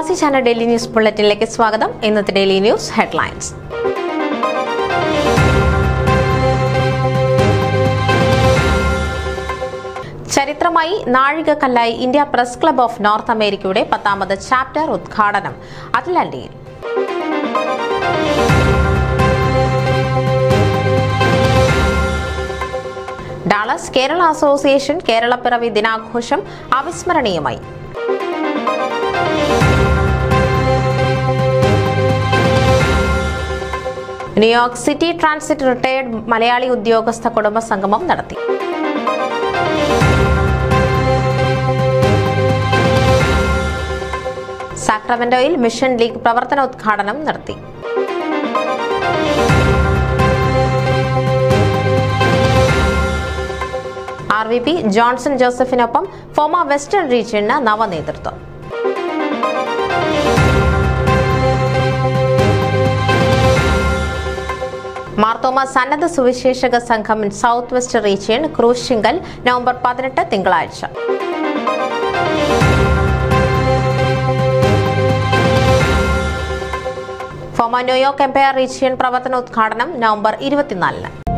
പ്രവാസി channel daily news ബുള്ളറ്റിനിലേക്ക് സ്വാഗതം ഇന്നത്തെ ഡെയിലി ന്യൂസ് ഹെഡ്ലൈൻസ് ചരിത്രമായി നാഴികക്കല്ലായി India press club of north അമേരിക്കയുടെ പത്താമത് ചാപ്റ്റർ ഉദ്ഘാടനം അറ്റ്ലാന്റയിൽ ഡാളസ് കേരള അസോസിയേഷൻ കേരളപ്പിറവി ദിനാഘോഷം അവിസ്മരണീയമായി New York city transit retired Malayali ഉദ്യോഗസ്ഥ കുടുംബ സംഗമം നടത്തി സാക്രമെന്റോയിൽ മിഷൻ ലീഗ് പ്രവർത്തനോദ്ഘാടനം നടത്തി ആർ വി പി ജോൺസൺ ജോസഫിനൊപ്പം ഫോമ വെസ്റ്റേൺ റീജിയന് നവനേതൃത്വം മാർത്തോമ സന്നദ്ധ സുവിശേഷക സംഘം സൗത്ത് വെസ്റ്റ് റീജിയൻ ക്രൂശിങ്കൽ നവംബർ പതിനെട്ട് തിങ്കളാഴ്ച ഫോമ ന്യൂയോർക്ക് എംപയർ റീജിയൻ പ്രവർത്തനോദ്ഘാടനം നവംബർ ഇരുപത്തിനാലിന്